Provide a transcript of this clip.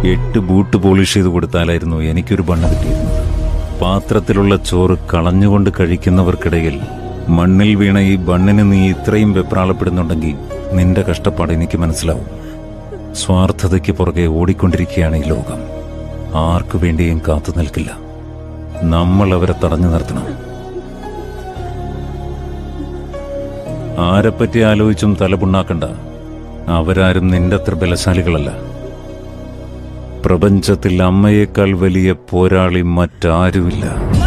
എട്ട് boot polish ചെയ്ത് കൊടുത്താലായിരുന്നു എനിക്കൊരു ബണ്ണ് കിട്ടിയിരുന്നത് പാത്രത്തിലുള്ള ചോറ് കളഞ്ഞുകൊണ്ട് കഴിക്കുന്നവർക്കിടയിൽ മണ്ണിൽ വീണ ഈ ബണ്ണിന് നീ ഇത്രയും വെപ്രാളപ്പെടുന്നുണ്ടെങ്കിൽ നിന്റെ കഷ്ടപ്പാട് എനിക്ക് മനസ്സിലാവും സ്വാർത്ഥതയ്ക്ക് പുറകെ ഓടിക്കൊണ്ടിരിക്കുകയാണ് ഈ ലോകം ആർക്കു വേണ്ടിയും കാത്തു നിൽക്കില്ല നമ്മൾ അവരെ തടഞ്ഞു നിർത്തണം ആരെപ്പറ്റി ആലോചിച്ചും തലപുണ്ണാക്കണ്ട അവരാരും നിന്റെ അത്ര ബലശാലികളല്ല പ്രപഞ്ചത്തിൽ അമ്മയേക്കാൾ വലിയ പോരാളി മറ്റാരുമില്ല